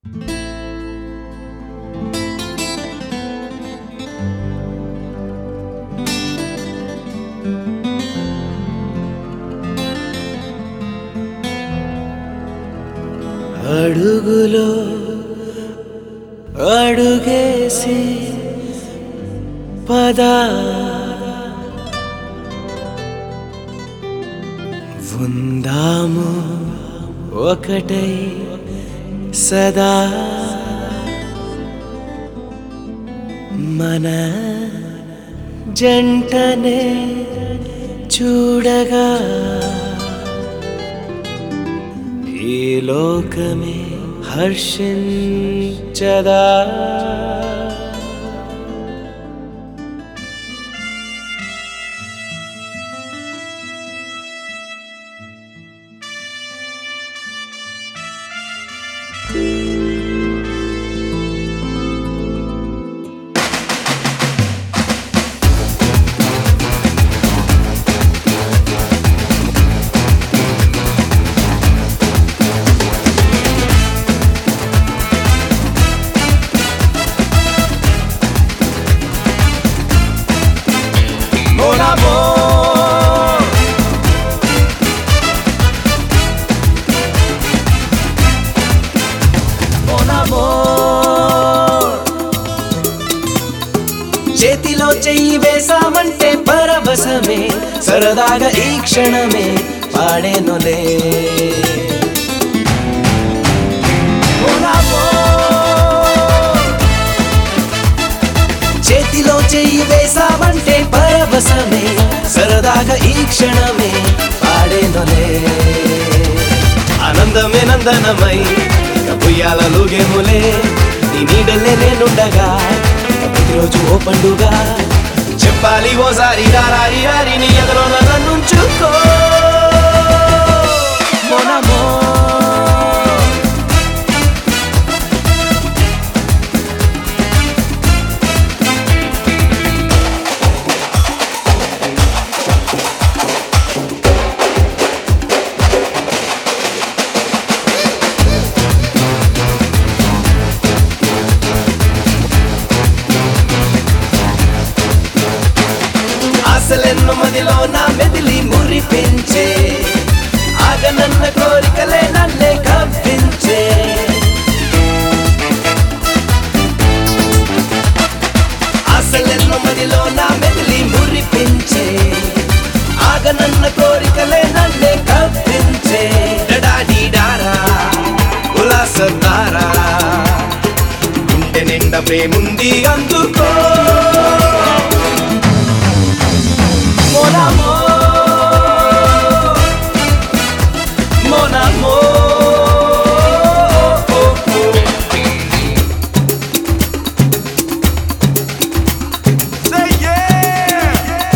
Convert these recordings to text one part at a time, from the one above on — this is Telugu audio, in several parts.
అడుగులో అడుగేసి పదా ఉందాము ఒకటై సదా మన జంటనే చూడగా ఈ లోకమే హర్షించదా Mon amour Mon amour చేతిలో చెయ్యి వేసామంటే పరవశమే సరదాగా ఈ క్షణమే పాడేనులే Mon amour చేతిలో చెయ్యి వేసావంటే పరవశమే సరదాగా ఈ క్షణమే పాడేనులే ఆనందమే నందనమై పుయ్యాలలుగేములే నీ నీడలే నేనుండగా ప్రతిరోజు ఓ పండుగ చెప్పాలి ఓసారి రారి రారి నీ ఎదలో నన్నుంచుకో మొనమో ఆశలెన్నో మదిలో నా మెదిలి మురిపించే ఆగనన్న కోరికలే నన్నే కవ్వించే ఆశలెన్నో మదిలో నా మెదిలి మురిపించే ఆగనన్న కోరికలే నన్నే కవ్వించే డడాడీ డారా ఉల్లాసతారా గుండె నిండా ప్రేముంది అందుకో Mon amour, mon amour. Say yeah!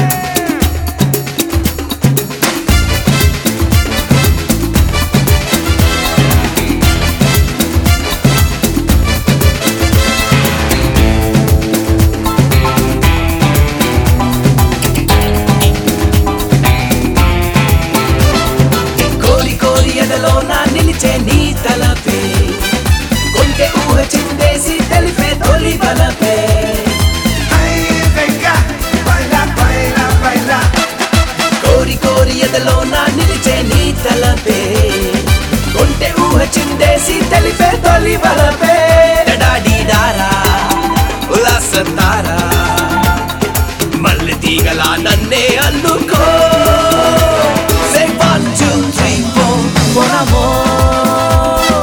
కోరి కోరి ఎదలో నా నిలిచే నీ తలపే కొంటె ఊహ చిందేసి తెలిపే తొలి బలపే Ay, venga, baila, baila, baila. కోరి కోరి ఎదలో నా నిలిచే నీ తలపే కొంటె ఊహ చిందేసి తెలిపే తొలి బలపే డడాడీ డారా ఉల్లాసతారా మల్లె తీగలా నన్నే అల్లుకో Say one, two, three, four, mon amour.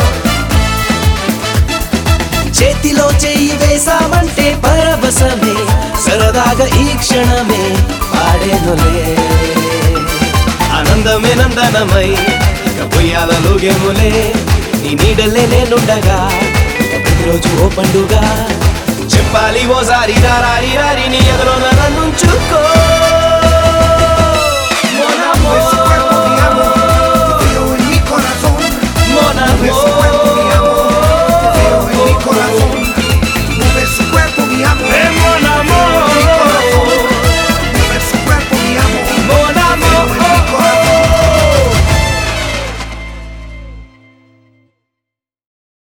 చేతిలో చెయ్యి వేసామంటే పరవశమే సరదాగా ఈ క్షణమే పాడేనులే ఆనందమే నందనమై పుయ్యాలలుగేములే నీ నీడలే నేనుండగా ప్రతిరోజు ఓ పండుగ చెప్పాలి ఓసారి రారి రారి నీ ఎదురు నన్నుంచుకో